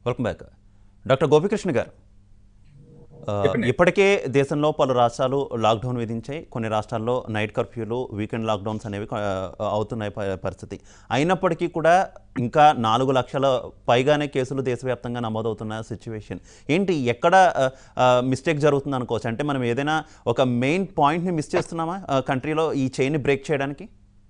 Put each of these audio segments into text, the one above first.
Welcome back doctor Gopikrishna గారు ఆ, చెప్పండి. ఇప్పటికే దేశంలో పలు రాష్ట్రాలు లాక్డౌన్ విధించాయి కొన్ని రాష్ట్రాల్లో నైట్ కర్ఫ్యూలు వీకెండ్ లాక్డౌన్స్ అనేవి ఆ, అవుతున్నాయి ప- పరిస్థితి అయినప్పటికీ కూడా ఇంకా నాలుగు లక్షల పైగానే కేసులు దేశవ్యాప్తంగా నమోదవుతున్న సిచ్యువేషన్ ఏంటి ఎక్కడ మిస్టేక్ జరుగుతుంది అనుకోవచ్చు అంటే మనం ఏదైనా ఒక మెయిన్ పాయింట్ని మిస్ చేస్తున్నామా కంట్రీలో ఈ చైన్ని బ్రేక్ చేయడానికి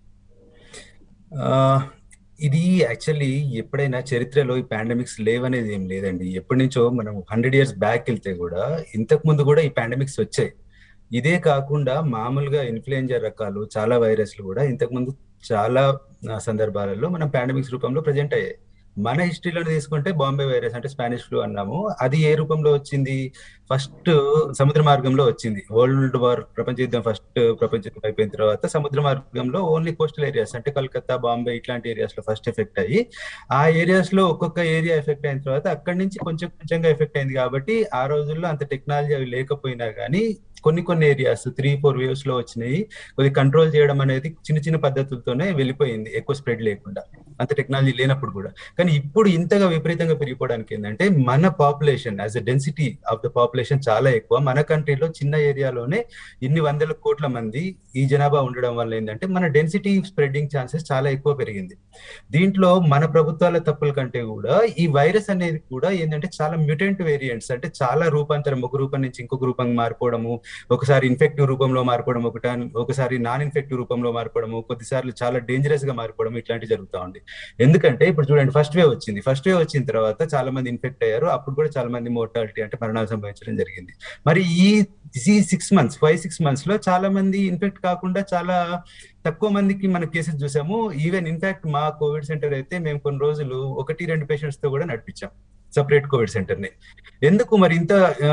ఆ, ఇది యాక్చువల్లీ ఎప్పుడైనా చరిత్రలో ఈ పాండమిక్స్ లేవనేది ఏం లేదండి ఎప్పటి నుంచో మనం హండ్రెడ్ ఇయర్స్ బ్యాక్ వెళ్తే కూడా ఇంతకు ముందు కూడా ఈ పాండమిక్స్ వచ్చాయి ఇదే కాకుండా మామూలుగా ఇన్ఫ్లుయెంజా రకాలు చాలా వైరస్లు కూడా ఇంతకు ముందు చాలా ఆ, సందర్భాలలో మనం పాండమిక్స్ రూపంలో ప్రజెంట్ అయ్యాయి మన హిస్టరీలో తీసుకుంటే బాంబే వైరస్ అంటే స్పానిష్ ఫ్లూ అన్నాము అది ఏ రూపంలో వచ్చింది ఫస్ట్ సముద్ర మార్గంలో వచ్చింది వరల్డ్ వార్ ప్రపంచ యుద్ధం ఫస్ట్ ప్రపంచ యుద్ధం అయిపోయిన తర్వాత సముద్ర మార్గంలో ఓన్లీ కోస్టల్ ఏరియాస్ అంటే కలకత్తా బాంబే ఇట్లాంటి ఏరియాస్ లో ఫస్ట్ ఎఫెక్ట్ అయ్యి ఆ ఏరియాస్ లో ఒక్కొక్క ఏరియా ఎఫెక్ట్ అయిన తర్వాత అక్కడి నుంచి కొంచెం కొంచెంగా ఎఫెక్ట్ అయింది కాబట్టి ఆ రోజుల్లో అంత టెక్నాలజీ అవి లేకపోయినా కానీ కొన్ని కొన్ని ఏరియాస్ త్రీ ఫోర్ వేవ్స్ లో వచ్చినాయి కొద్ది కంట్రోల్ చేయడం అనేది చిన్న చిన్న పద్ధతులతోనే వెళ్ళిపోయింది ఎక్కువ స్ప్రెడ్ లేకుండా అంత టెక్నాలజీ లేనప్పుడు కూడా కానీ ఇప్పుడు ఇంతగా విపరీతంగా పెరిగిపోవడానికి ఏంటంటే మన population as a density of the population చాలా ఎక్కువ మన కంట్రీలో చిన్న ఏరియాలోనే ఇన్ని వందల కోట్ల మంది ఈ జనాభా ఉండడం వల్ల ఏంటంటే మన డెన్సిటీ స్ప్రెడ్డింగ్ ఛాన్సెస్ చాలా ఎక్కువ పెరిగింది దీంట్లో మన ప్రభుత్వాల తప్పుల కంటే కూడా ఈ వైరస్ అనేది కూడా ఏంటంటే చాలా మ్యూటెంట్ వేరియంట్స్ అంటే చాలా రూపాంతరం ఒక రూపం నుంచి ఇంకొక రూపం మారిపోవడము ఒకసారి ఇన్ఫెక్టివ్ రూపంలో మారిపోవడం ఒకట ఒకసారి నాన్ ఇన్ఫెక్టివ్ రూపంలో మారిపోవడము కొద్దిసార్లు చాలా డేంజరస్ గా మారిపోవడం ఇట్లాంటివి జరుగుతా ఉంది ఎందుకంటే ఇప్పుడు చూడండి ఫస్ట్ వేవ్ వచ్చింది ఫస్ట్ వేవ్ వచ్చిన తర్వాత చాలా మంది ఇన్ఫెక్ట్ అయ్యారు అప్పుడు కూడా చాలా మంది మోర్టాలిటీ అంటే మరణాలు సంభవించడం జరిగింది మరి ఈ ఈ six months five six months లో చాలా మంది ఇన్ఫెక్ట్ కాకుండా చాలా తక్కువ మందికి మన కేసెస్ చూసాము ఈవెన్ ఇన్ఫాక్ట్ మా కోవిడ్ సెంటర్ అయితే మేము కొన్ని రోజులు ఒకటి రెండు పేషెంట్స్ తో కూడా నడిపించాం సపరేట్ కోవిడ్ సెంటర్ ని ఎందుకు మరి ఇంత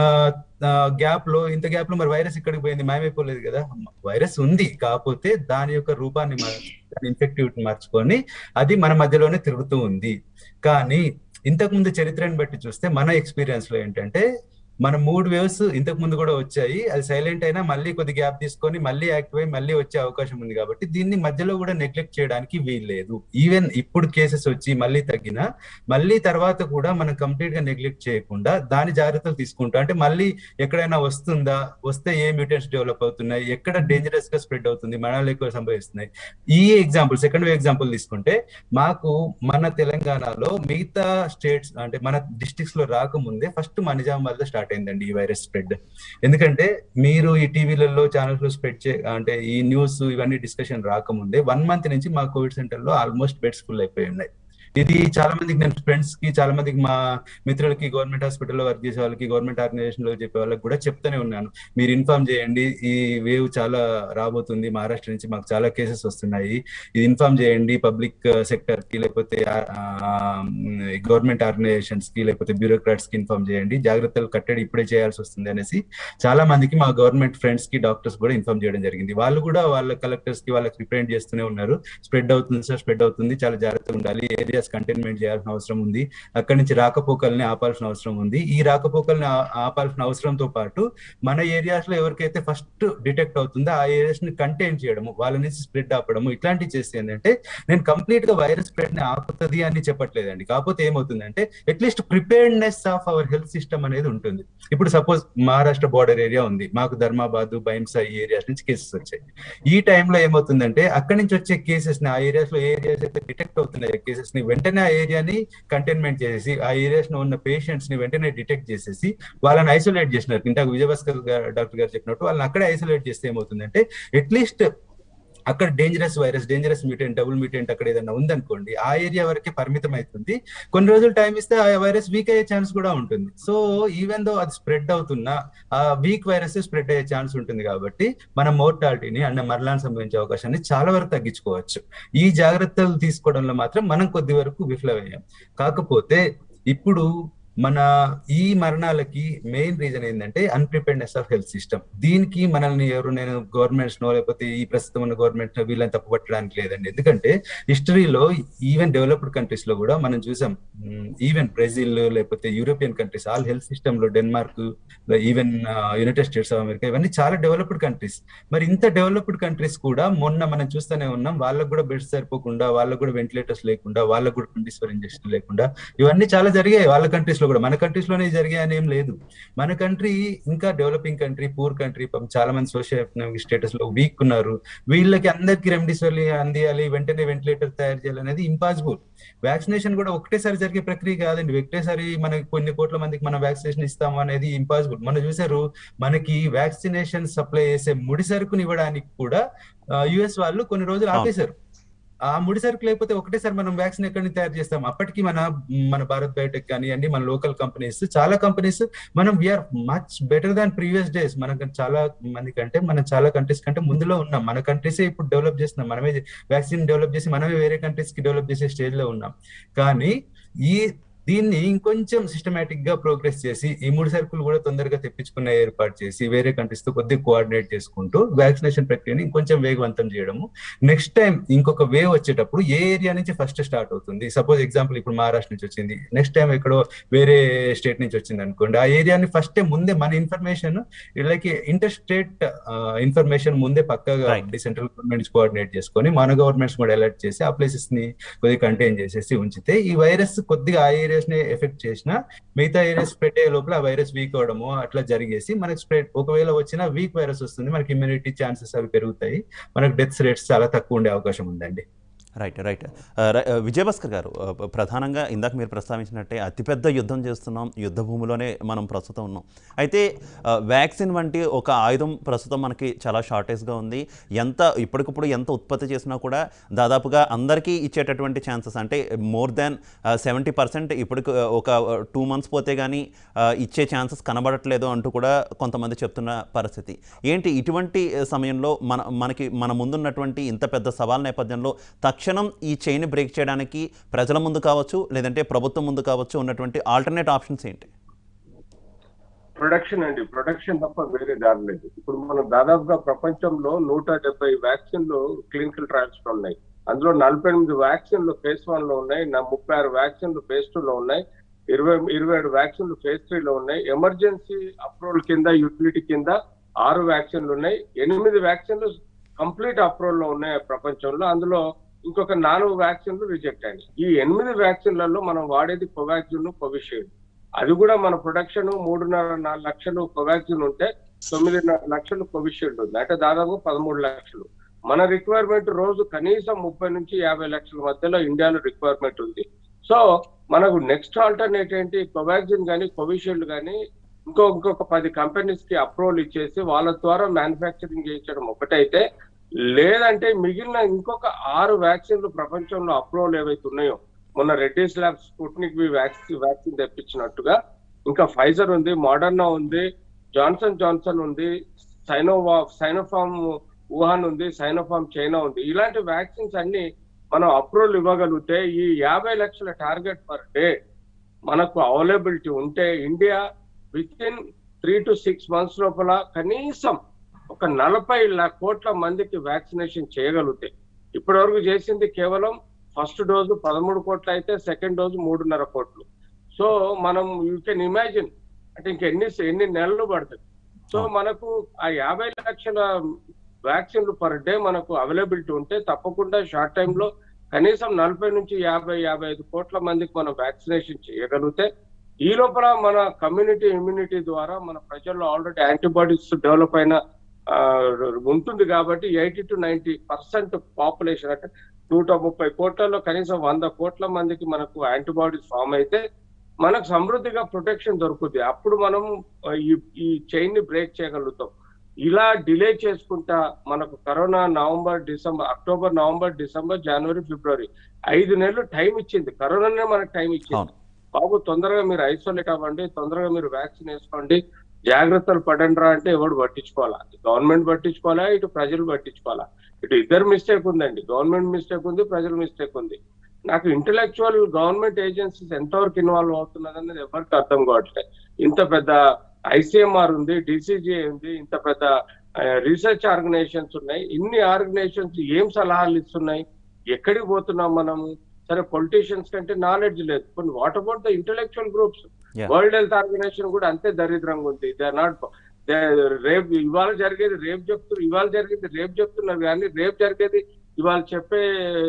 గ్యాప్ లో ఇంత గ్యాప్ లో మరి వైరస్ ఇక్కడికి పోయింది మాయమైపోలేదు కదా వైరస్ ఉంది కాకపోతే దాని యొక్క రూపాన్ని మార్చుకొని ఇన్ఫెక్టివిటీ మార్చుకొని అది మన మధ్యలోనే తిరుగుతూ ఉంది కానీ ఇంతకు ముందు చరిత్రను బట్టి చూస్తే మన ఎక్స్పీరియన్స్ లో ఏంటంటే మన మూడు వేవ్స్ ఇంతకు ముందు కూడా వచ్చాయి అది సైలెంట్ అయినా మళ్ళీ కొద్ది గ్యాప్ తీసుకొని మళ్ళీ యాక్టివ్ అయ్యి మళ్ళీ వచ్చే అవకాశం ఉంది కాబట్టి దీన్ని మధ్యలో కూడా నెగ్లెక్ట్ చేయడానికి వీల్లేదు ఈవెన్ ఇప్పుడు కేసెస్ వచ్చి మళ్ళీ తగ్గినా మళ్ళీ తర్వాత కూడా మనం కంప్లీట్ గా నెగ్లెక్ట్ చేయకుండా దాని జాగ్రత్తలు తీసుకుంటా అంటే మళ్ళీ ఎక్కడైనా వస్తుందా వస్తే ఏ మ్యూటెంట్స్ డెవలప్ అవుతున్నాయి ఎక్కడ డేంజరస్ గా స్ప్రెడ్ అవుతుంది మరణాలు ఎక్కువ సంభవిస్తున్నాయి ఈ ఎగ్జాంపుల్ సెకండ్ వే ఎగ్జాంపుల్ తీసుకుంటే మాకు మన తెలంగాణలో మిగతా స్టేట్స్ అంటే మన డిస్ట్రిక్ట్స్ లో రాకముందే ఫస్ట్ మా నిజామాబాద్ లో స్టార్ట్ అయిందండి ఈ వైరస్ స్ప్రెడ్ ఎందుకంటే మీరు ఈ టీవీలలో ఛానల్స్ లో స్ప్రెడ్ చే అంటే ఈ న్యూస్ ఇవన్నీ డిస్కషన్ రాకముందే వన్ మంత్ నుంచి మా కోవిడ్ సెంటర్ లో ఆల్మోస్ట్ బెడ్స్ ఫుల్ అయిపోయి ఉన్నాయి ఇది చాలా మందికి నేను ఫ్రెండ్స్ కి చాలా మందికి మా మిత్రులకి గవర్నమెంట్ హాస్పిటల్లో వర్క్ చేసే వాళ్ళకి గవర్నమెంట్ ఆర్గనైజేషన్ లో చెప్పే వాళ్ళకి కూడా చెప్తూనే ఉన్నాను మీరు ఇన్ఫార్మ్ చేయండి ఈ వేవ్ చాలా రాబోతుంది మహారాష్ట్ర నుంచి మాకు చాలా కేసెస్ వస్తున్నాయి ఇది ఇన్ఫార్మ్ చేయండి పబ్లిక్ సెక్టర్ కి లేకపోతే గవర్నమెంట్ ఆర్గనైజేషన్స్ కి లేకపోతే బ్యూరోక్రాట్స్ కి ఇన్ఫార్మ్ చేయండి జాగ్రత్తలు కట్టడి ఇప్పుడే చేయాల్సి వస్తుంది అనేసి చాలా మందికి మా గవర్నమెంట్ ఫ్రెండ్స్ కి డాక్టర్స్ కూడా ఇన్ఫార్మ్ చేయడం జరిగింది వాళ్ళు కూడా వాళ్ళ కలెక్టర్స్ కి వాళ్ళకి రిప్రజెంట్ చేస్తూనే ఉన్నారు స్ప్రెడ్ అవుతుంది సార్ స్ప్రెడ్ అవుతుంది చాలా జాగ్రత్తగా ఉండాలి ఏరియాస్ కంటైన్మెంట్ చేయాల్సిన అవసరం ఉంది అక్కడి నుంచి రాకపోకల్ని ఆపాల్సిన అవసరం ఉంది ఈ రాకపోకల్ని ఆ- ఆపాల్సిన అవసరంతో పాటు మన ఏరియాస్ లో ఎవరికైతే ఫస్ట్ డిటెక్ట్ అవుతుందో ఆ ఏరియాస్ ని కంటైన్ చేయడము వాళ్ళ నుంచి స్ప్రెడ్ ఆపడము ఇట్లాంటివి చేస్తే ఏంటంటే నేను కంప్లీట్ గా వైరస్ స్ప్రెడ్ ని ఆపుతుంది అని చెప్పట్లేదండి కాకపోతే ఏమవుతుందంటే at least preparedness of our health system అనేది ఉంటుంది ఇప్పుడు సపోజ్ మహారాష్ట్ర బార్డర్ ఏరియా ఉంది మాకు ధర్మాబాద్ బైంసా ఈ ఏరియాస్ నుంచి కేసెస్ వచ్చాయి ఈ టైంలో ఏమవుతుందంటే అక్కడి నుంచి వచ్చే కేసెస్ ని ఆ ఏరియాస్ లో ఏ ఏరియాస్ అయితే డిటెక్ట్ అవుతున్నాయి కేసెస్ ని వెంటనే ఆ ఏరియాని కంటైన్మెంట్ చేసేసి ఆ ఏరియాస్ లో ఉన్న పేషెంట్స్ ని వెంటనే డిటెక్ట్ చేసేసి వాళ్ళని ఐసోలేట్ చేసినారు ఇందాక విజయభాస్కర్ గారు డాక్టర్ గారు చెప్పినట్టు వాళ్ళని అక్కడే ఐసోలేట్ చేస్తే ఏమవుతుందంటే అట్లీస్ట్ అక్కడ dangerous virus dangerous mutant double mutant అక్కడ ఏదైనా ఉందనుకోండి ఆ ఏరియా వరకే పరిమితం అవుతుంది కొన్ని రోజులు టైం ఇస్తే ఆ వైరస్ వీక్ అయ్యే ఛాన్స్ కూడా ఉంటుంది సో ఈవెన్ దో అది స్ప్రెడ్ అవుతున్నా ఆ వీక్ వైరస్ స్ప్రెడ్ అయ్యే ఛాన్స్ ఉంటుంది కాబట్టి మన మోర్టాలిటీని అంటే మరణాన్ని సంభవించే అవకాశాన్ని చాలా వరకు తగ్గించుకోవచ్చు ఈ జాగ్రత్తలు తీసుకోవడంలో మాత్రం మనం కొద్ది వరకు విఫలమయ్యాం కాకపోతే ఇప్పుడు మన ఈ మరణాలకి మెయిన్ రీజన్ ఏంటంటే అన్ప్రిపేర్డ్నెస్ ఆఫ్ హెల్త్ సిస్టమ్ దీనికి మనల్ని ఎవరు నేను గవర్నమెంట్స్ నో లేకపోతే ఈ ప్రస్తుతం ఉన్న గవర్నమెంట్ వీళ్ళని తప్పుపట్టడానికి లేదండి ఎందుకంటే హిస్టరీలో ఈవెన్ డెవలప్డ్ కంట్రీస్ లో కూడా మనం చూసాం ఈవెన్ బ్రెజిల్ లేకపోతే European countries all health system లో Denmark even United States of America ఇవన్నీ చాలా డెవలప్డ్ కంట్రీస్ మరి ఇంత డెవలప్డ్ కంట్రీస్ కూడా మొన్న మనం చూస్తూనే ఉన్నాం వాళ్ళకు కూడా బెడ్స్ సరిపోకుండా వాళ్ళకు కూడా వెంటిలేటర్స్ లేకుండా వాళ్ళకు కూడా ట్వంటీ ఫోర్ ఇంజక్షన్ లేకుండా ఇవన్నీ చాలా జరిగాయి వాళ్ళ కంట్రీస్ లో కూడా మన కంట్రీస్ లోనే జరిగాయి అని ఏం లేదు మన కంట్రీ ఇంకా డెవలపింగ్ కంట్రీ పూర్ కంట్రీ చాలా మంది సోషల్ ఎకనామిక్ స్టేటస్ లో వీక్ ఉన్నారు వీళ్ళకి అందరికి రెమ్డిసివిర్ అందియాలి వెంటనే వెంటిలేటర్ తయారు చేయాలి అనేది ఇంపాసిబుల్ వ్యాక్సినేషన్ కూడా ఒకటేసారి జరిగే ప్రక్రియ కాదండి ఒకటేసారి మనకి కొన్ని కోట్ల మందికి మనం వ్యాక్సినేషన్ ఇస్తాము అనేది ఇంపాసిబుల్ మనం చూసారు మనకి వ్యాక్సినేషన్ సప్లై చేసే ముడి సరుకుని ఇవ్వడానికి కూడా యుఎస్ వాళ్ళు కొన్ని రోజులు అవును. ఆపేశారు ఆ ముడి సరుకు లేకపోతే ఒకటేసారి మనం వ్యాక్సిన్ ఎక్కడి నుంచి తయారు చేస్తాం అప్పటికి మన మన భారత్ బయోటెక్ కానివ్వండి మన లోకల్ కంపెనీస్ చాలా కంపెనీస్ మనం we're much better than previous days మనకు చాలా మంది కంటే మనం చాలా కంట్రీస్ కంటే ముందులో ఉన్నాం మన కంట్రీసే ఇప్పుడు డెవలప్ చేస్తున్నాం మనమే వ్యాక్సిన్ డెవలప్ చేసి మనమే వేరే కంట్రీస్ కి డెవలప్ చేసే స్టేజ్ లో ఉన్నాం కానీ ఈ దీన్ని ఇంకొంచెం సిస్టమేటిక్ గా ప్రోగ్రెస్ చేసి ఈ మూడు సరుకులు కూడా తొందరగా తెప్పించుకునే ఏర్పాటు చేసి వేరే కంట్రీస్ తో కొద్దిగా కోఆర్డినేట్ చేసుకుంటూ వ్యాక్సినేషన్ ప్రక్రియని ఇంకొంచెం వేగవంతం చేయడము నెక్స్ట్ టైం ఇంకొక వేవ్ వచ్చేటప్పుడు ఏ ఏరియా నుంచి ఫస్ట్ స్టార్ట్ అవుతుంది సపోజ్ ఎగ్జాంపుల్ ఇప్పుడు మహారాష్ట్ర నుంచి వచ్చింది నెక్స్ట్ టైం ఎక్కడో వేరే స్టేట్ నుంచి వచ్చింది అనుకోండి ఆ ఏరియాని ఫస్ట్ టైం ముందే మన ఇన్ఫర్మేషన్ వీళ్ళకి ఇంటర్ స్టేట్ ఇన్ఫర్మేషన్ ముందే పక్కగా Right. సెంట్రల్ గవర్నమెంట్స్ కోఆర్డినేట్ చేసుకొని మన గవర్నమెంట్స్ కూడా అలర్ట్ చేసి ఆ ప్లేసెస్ ని కొద్దిగా కంటైన్ చేసేసి ఉంచితే ఈ వైరస్ కొద్దిగా ఆ ఏరియాస్ ని ఎఫెక్ట్ చేసినా మిగతా ఏరియాస్ స్ప్రెడ్ అయ్యే లోపల ఆ వైరస్ వీక్ అవడము అట్లా జరిగేసి మనకి స్ప్రెడ్ ఒకవేళ వచ్చినా వీక్ వైరస్ వస్తుంది మనకి ఇమ్యూనిటీ ఛాన్సెస్ అవి పెరుగుతాయి మనకి డెత్స్ రేట్స్ చాలా తక్కువ ఉండే అవకాశం ఉందండి రైట్ రైట్ ఆ, రై- ఆ, విజయభాస్కర్ గారు ఆ, ప- ప్రధానంగా ఇందాక మీరు ప్రస్తావించినట్టే అతిపెద్ద యుద్ధం చేస్తున్నాం యుద్ధ భూమిలోనే మనం ప్రస్తుతం ఉన్నాం అయితే ఆ, వ్యాక్సిన్ వంటి ఒక ఆయుధం ప్రస్తుతం మనకి చాలా షార్టేజ్గా ఉంది ఎంత ఇప్పటికప్పుడు ఎంత ఉత్పత్తి చేసినా కూడా దాదాపుగా అందరికీ ఇచ్చేటటువంటి ఛాన్సెస్ అంటే మోర్ దాన్ సెవెంటీ పర్సెంట్ ఇప్పటికి ఒక టూ మంత్స్ పోతే కానీ ఇచ్చే ఛాన్సెస్ కనబడట్లేదు అంటూ కూడా కొంతమంది చెప్తున్న పరిస్థితి ఏంటి ఇటువంటి సమయంలో మన మనకి మన ముందున్నటువంటి ఇంత పెద్ద సవాల్ నేపథ్యంలో తక్షణం ఈ చైన్ బ్రేక్ చేయడానికి ప్రజల ముందు కావచ్చు లేదంటే ప్రభుత్వం ముందు కావచ్చు ఉన్నటువంటి ఆల్టర్నేట్ ఆప్షన్స్ ఏంటి ప్రొడక్షన్ అండి ప్రొడక్షన్ తప్ప వేరే దారి లేదు ఇప్పుడు మనం దాదాపుగా ప్రపంచంలో నూట డెబ్బై వ్యాక్సిన్లు క్లినికల్ ట్రయల్స్ లో ఉన్నాయి అందులో నలభై ఎనిమిది వ్యాక్సిన్లు ఫేజ్ వన్ లో ఉన్నాయి నా ముప్పై ఆరు వ్యాక్సిన్లు ఫేజ్ టూ లో ఉన్నాయి ఇరవై ఇరవై ఏడు వ్యాక్సిన్లు ఫేజ్ త్రీ లో ఉన్నాయి ఎమర్జెన్సీ అప్రూవల్ కింద యూటిలిటీ కింద ఆరు వ్యాక్సిన్లు ఉన్నాయి ఎనిమిది వ్యాక్సిన్లు కంప్లీట్ అప్రూవల్ లో ఉన్నాయి ప్రపంచంలో అందులో ఇంకొక నాలుగు వ్యాక్సిన్లు రిజెక్ట్ అయినాయి ఈ ఎనిమిది వ్యాక్సిన్లలో మనం వాడేది కోవాక్సిన్ కోవిషీల్డ్ అది కూడా మన ప్రొడక్షన్ మూడున్నర నాలుగు లక్షలు కోవాక్సిన్ ఉంటే తొమ్మిదిన్నర లక్షలు కోవిషీల్డ్ ఉంది అంటే దాదాపు పదమూడు లక్షలు మన రిక్వైర్మెంట్ రోజు కనీసం ముప్పై నుంచి యాభై లక్షల మధ్యలో ఇండియాలో రిక్వైర్మెంట్ ఉంది సో మనకు నెక్స్ట్ ఆల్టర్నేట్ ఏంటి కోవాక్సిన్ కానీ కోవిషీల్డ్ కానీ ఇంకో ఇంకొక పది కంపెనీస్ కి అప్రూవల్ ఇచ్చేసి వాళ్ళ ద్వారా మ్యానుఫ్యాక్చరింగ్ చేయించడం ఒకటైతే లేదంటే మిగిలిన ఇంకొక ఆరు వ్యాక్సిన్లు ప్రపంచంలో అప్రూవల్ ఏవైతే ఉన్నాయో మొన్న Reddy's labs Sputnik V vaccine vaccine తెప్పించినట్టుగా ఇంకా ఫైజర్ ఉంది మోడర్నా ఉంది జాన్సన్ జాన్సన్ ఉంది సైనోవా సైనోఫామ్ వుహాన్ ఉంది సైనోఫామ్ చైనా ఉంది ఇలాంటి వ్యాక్సిన్స్ అన్ని మనం అప్రూవల్ ఇవ్వగలిగితే ఈ యాభై లక్షల టార్గెట్ పర్ డే మనకు అవైలబిలిటీ ఉంటే India within three to six months లోపల కనీసం ఒక నలభై లా- కోట్ల మందికి వ్యాక్సినేషన్ చేయగలుగుతాయి ఇప్పటి వరకు చేసింది కేవలం ఫస్ట్ డోసు పదమూడు కోట్లు అయితే సెకండ్ డోసు మూడున్నర కోట్లు సో మనం యూ కెన్ ఇమాజిన్ అంటే ఇంకెన్ని ఎన్ని నెలలు పడుతుంది సో మనకు ఆ యాభై లక్షల వ్యాక్సిన్లు పర్ డే మనకు అవైలబిలిటీ ఉంటే తప్పకుండా షార్ట్ టైంలో కనీసం నలభై నుంచి యాభై యాభై ఐదు కోట్ల మందికి మనం వ్యాక్సినేషన్ చేయగలిగితే ఈ లోపల మన కమ్యూనిటీ ఇమ్యూనిటీ ద్వారా మన ప్రజల్లో ఆల్రెడీ యాంటీబాడీస్ డెవలప్ అయిన ఆ, ఉంటుంది కాబట్టి eighty to ninety percent population అంటే నూట ముప్పై కోట్లలో కనీసం వంద కోట్ల మందికి మనకు యాంటీబాడీస్ ఫామ్ అయితే మనకు సమృద్ధిగా ప్రొటెక్షన్ దొరుకుతుంది అప్పుడు మనం ఆ, ఈ ఈ చైన్ ని బ్రేక్ చేయగలుగుతాం ఇలా డిలే చేసుకుంటా మనకు corona November December October November December జనవరి ఫిబ్రవరి ఐదు నెలలు టైం ఇచ్చింది కరోనానే మనకు టైం ఇచ్చింది అవును. బాబు తొందరగా మీరు ఐసోలేట్ అవ్వండి తొందరగా మీరు వ్యాక్సిన్ వేసుకోండి జాగ్రత్తలు పడండి రా అంటే ఎవడు పట్టించుకోవాలా గవర్నమెంట్ పట్టించుకోవాలా ఇటు ప్రజలు పట్టించుకోవాలా ఇటు ఇద్దరు మిస్టేక్ ఉందండి గవర్నమెంట్ మిస్టేక్ ఉంది ప్రజల మిస్టేక్ ఉంది నాకు ఇంటలెక్చువల్ గవర్నమెంట్ ఏజెన్సీస్ ఎంతవరకు ఇన్వాల్వ్ అవుతున్నది అనేది ఎవరికి అర్థం కావట్లేదు ఇంత పెద్ద ఐసీఎంఆర్ ఉంది డిసిజి ఉంది ఇంత పెద్ద రీసెర్చ్ ఆర్గనైజేషన్స్ ఉన్నాయి ఇన్ని ఆర్గనైజేషన్స్ ఏం సలహాలు ఇస్తున్నాయి ఎక్కడికి పోతున్నాం మనము సరే పొలిటీషియన్స్ కంటే నాలెడ్జ్ లేదు కొన్ని what about the intellectual groups Yeah. World Health Organization కూడా అంతే దరిద్రంగా ఉంది దే ఆర్ నాట్ రేపు ఇవాళ జరిగేది రేపు చెప్తున్నారు ఇవాళ జరిగేది రేపు చెప్తున్నారు కానీ రేపు జరిగేది ఇవాళ చెప్పే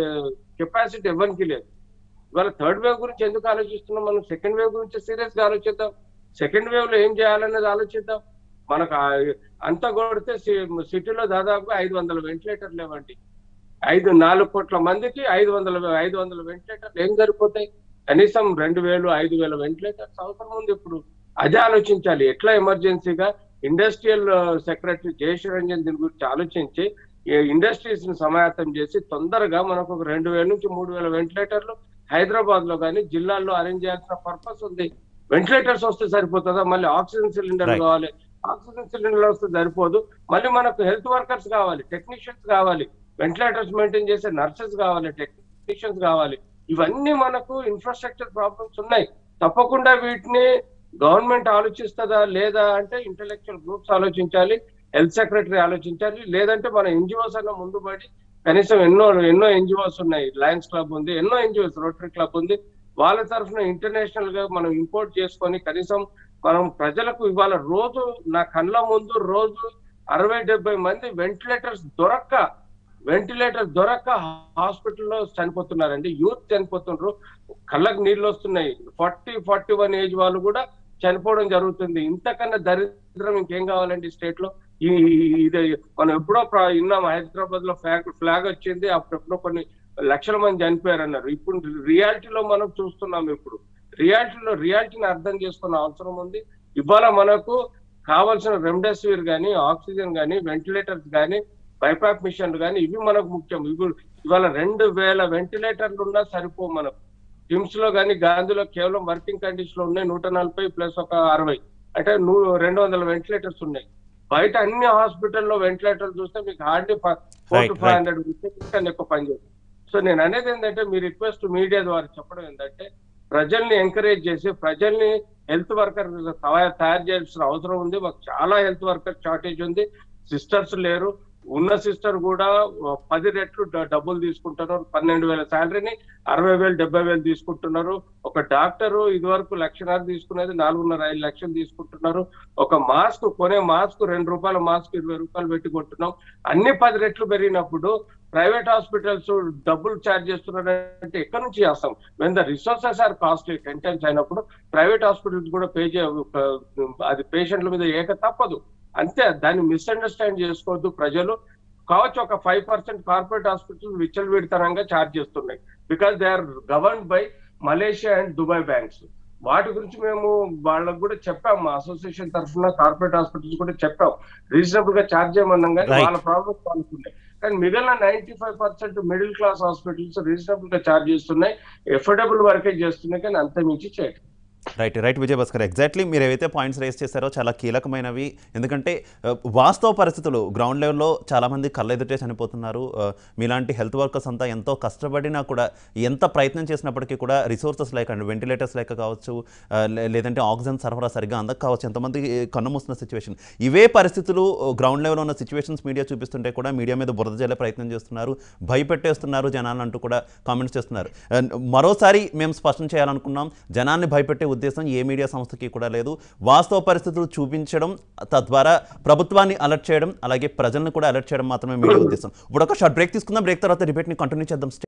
కెపాసిటీ ఎవరికి లేదు ఇవాళ థర్డ్ వేవ్ గురించి ఎందుకు ఆలోచిస్తున్నాం మనం సెకండ్ వేవ్ గురించి సీరియస్ గా ఆలోచిద్దాం సెకండ్ వేవ్ లో ఏం చేయాలనేది ఆలోచిద్దాం మనకు ఆ- అంతా కొడితే సి- సిటీలో దాదాపుగా ఐదు వందల వెంటిలేటర్లు లేవండి ఐదు నాలుగు కోట్ల మందికి ఐదు వందల ఐదు వందల వెంటిలేటర్లు ఏం సరిపోతాయి కనీసం రెండు వేలు ఐదు వేల వెంటిలేటర్స్ అవసరం ఉంది ఇప్పుడు అదే ఆలోచించాలి ఎట్లా ఎమర్జెన్సీగా ఇండస్ట్రియల్ సెక్రటరీ జయేష్ రంజన్ దీని గురించి ఆలోచించి ఇండస్ట్రీస్ ని సమాయత్తం చేసి తొందరగా మనకు ఒక రెండు వేల నుంచి మూడు వేల వెంటిలేటర్లు హైదరాబాద్ లో కానీ జిల్లాల్లో అరేంజ్ చేయాల్సిన పర్పస్ ఉంది వెంటిలేటర్స్ వస్తే సరిపోతుందా మళ్ళీ ఆక్సిజన్ సిలిండర్ Right. కావాలి ఆక్సిజన్ సిలిండర్ వస్తే సరిపోదు మళ్ళీ మనకు హెల్త్ వర్కర్స్ కావాలి టెక్నీషియన్స్ కావాలి వెంటిలేటర్స్ మెయింటైన్ చేసే నర్సెస్ కావాలి టెక్నీషియన్స్ కావాలి ఇవన్నీ మనకు ఇన్ఫ్రాస్ట్రక్చర్ ప్రాబ్లమ్స్ ఉన్నాయి తప్పకుండా వీటిని గవర్నమెంట్ ఆలోచిస్తుందా లేదా అంటే ఇంటలెక్చువల్ గ్రూప్స్ ఆలోచించాలి హెల్త్ సెక్రటరీ ఆలోచించాలి లేదంటే మన ఎన్జిఓస్ అన్న ముందు పడి కనీసం ఎన్నో ఎన్నో ఎన్జిఓస్ ఉన్నాయి లయన్స్ క్లబ్ ఉంది ఎన్నో ఎన్జిఓస్ రోటరీ క్లబ్ ఉంది వాళ్ళ తరఫున ఇంటర్నేషనల్ గా మనం ఇంపోర్ట్ చేసుకొని కనీసం మనం ప్రజలకు ఇవాళ రోజు నా కళ్ళ ముందు రోజు అరవై డెబ్బై మంది వెంటిలేటర్స్ దొరక్క వెంటిలేటర్ దొరక్క హాస్పిటల్లో చనిపోతున్నారండి యూత్ చనిపోతున్నారు కళ్ళకు నీళ్ళు వస్తున్నాయి ఫార్టీ ఫార్టీ వన్ ఏజ్ వాళ్ళు కూడా చనిపోవడం జరుగుతుంది ఇంతకన్నా దరిద్రం ఇంకేం కావాలండి స్టేట్ లో ఈ ఈ- ఇది మనం ఎప్పుడో ప్ర- విన్నాం హైదరాబాద్ లో ఫ్లాగ్ ఫ్లాగ్ వచ్చింది అప్పుడెప్పుడో కొన్ని లక్షల మంది చనిపోయారు అన్నారు ఇప్పుడు రియాలిటీలో మనం చూస్తున్నాం ఇప్పుడు రియాలిటీలో రియాలిటీని అర్థం చేసుకున్న అవసరం ఉంది ఇవాళ మనకు కావాల్సిన రెమ్డెసివిర్ కానీ ఆక్సిజన్ కానీ వెంటిలేటర్స్ కానీ బైపాప్ మిషన్లు కానీ ఇవి మనకు ముఖ్యం ఇవి ఇవాళ రెండు వేల వెంటిలేటర్లు ఉన్నా సరిపో మనకు టిమ్స్ లో కానీ గాంధీలో కేవలం వర్కింగ్ కండిషన్ లో ఉన్నాయి నూట నలభై ప్లస్ ఒక అరవై అంటే నూ రెండు వందల వెంటిలేటర్స్ ఉన్నాయి బయట అన్ని హాస్పిటల్లో వెంటిలేటర్లు చూస్తే మీకు hardly four Right, to five hundred కన్నా ఎక్కువ పనిచేస్తుంది సో నేను అనేది ఏంటంటే మీ రిక్వెస్ట్ మీడియా ద్వారా చెప్పడం ఏంటంటే ప్రజల్ని ఎంకరేజ్ చేసి ప్రజల్ని హెల్త్ వర్కర్ తయారు చేయాల్సిన అవసరం ఉంది మాకు చాలా హెల్త్ వర్కర్ షార్టేజ్ ఉంది సిస్టర్స్ లేరు ఉన్న సిస్టర్ కూడా పది రెట్లు డ- డబ్బులు తీసుకుంటున్నారు పన్నెండు వేల శాలరీని అరవై వేలు డెబ్బై వేలు తీసుకుంటున్నారు ఒక డాక్టర్ ఇది వరకు లక్షన్నర తీసుకునేది నాలుగున్నర ఐదు లక్షలు తీసుకుంటున్నారు ఒక మాస్క్ కొనే మాస్క్ రెండు రూపాయల మాస్క్ ఇరవై రూపాయలు పెట్టి కొంటున్నాం అన్ని పది రెట్లు పెరిగినప్పుడు ప్రైవేట్ హాస్పిటల్స్ డబ్బులు ఛార్జ్ చేస్తున్నారంటే ఎక్కడి నుంచి చేస్తాం when the resources are costly ten times అయినప్పుడు ప్రైవేట్ హాస్పిటల్స్ కూడా పే చే అది పేషెంట్ల మీద ఏక తప్పదు అంతే దాన్ని మిస్అండర్స్టాండ్ చేసుకోవద్దు ప్రజలు కావచ్చు ఒక ఫైవ్ పర్సెంట్ కార్పొరేట్ హాస్పిటల్ విచ్చలవిడితనంగా ఛార్జ్ చేస్తున్నాయి because they are govern by Malaysia and Dubai banks వాటి గురించి మేము వాళ్ళకు కూడా చెప్పాం మా అసోసియేషన్ తరఫున కార్పొరేట్ హాస్పిటల్స్ కూడా చెప్పాం రీజనబుల్ గా ఛార్జ్ చేయమన్నాం కానీ Right. వాళ్ళ ప్రాబ్లమ్స్ వాళ్ళకు ఉన్నాయి కానీ మిగిలిన ninety five percent middle class hospitals reasonable గా ఛార్జ్ చేస్తున్నాయి ఎఫోర్డబుల్ వరకే చేస్తున్నాయి కానీ అంత మించి చేయట్లేదు రైట్ రైట్ విజయభాస్కర్ ఎగ్జాక్ట్లీ మీరు ఏవైతే పాయింట్స్ రేస్ చేశారో చాలా కీలకమైనవి ఎందుకంటే ఆ, వాస్తవ పరిస్థితులు గ్రౌండ్ లెవెల్లో చాలామంది కళ్ళెదుటే చనిపోతున్నారు ఆ, మీలాంటి హెల్త్ వర్కర్స్ అంతా ఎంతో కష్టపడినా కూడా ఎంత ప్రయత్నం చేసినప్పటికీ కూడా రిసోర్సెస్ లేక వెంటిలేటర్స్ లేక కావచ్చు ఆ, లే- లేదంటే ఆక్సిజన్ సరఫరా సరిగ్గా అందక కావచ్చు ఎంతమంది కన్నుమూస్తున్న సిచ్యువేషన్ ఇవే పరిస్థితులు గ్రౌండ్ లెవెల్లో ఉన్న సిచ్యువేషన్స్ మీడియా చూపిస్తుంటే కూడా మీడియా మీద బురద జల్లే ప్రయత్నం చేస్తున్నారు భయపెట్టేస్తున్నారు జనాలను అంటూ కూడా కామెంట్స్ చేస్తున్నారు అండ్ మరోసారి మేము స్పష్టం చేయాలనుకున్నాం జనాన్ని భయపెట్టే ఉద్దేశం ఏ మీడియా సంస్థకి కూడా లేదు వాస్తవ పరిస్థితులు చూపించడం తద్వారా ప్రభుత్వాన్ని అలర్ట్ చేయడం అలాగే ప్రజలను కూడా అలర్ట్ చేయడం మాత్రమే మీడియా ఉద్దేశం ఇప్పుడు ఒక షార్ట్ బ్రేక్ తీసుకుందాం బ్రేక్ తర్వాత డిబేట్ని కంటిన్యూ చేద్దాం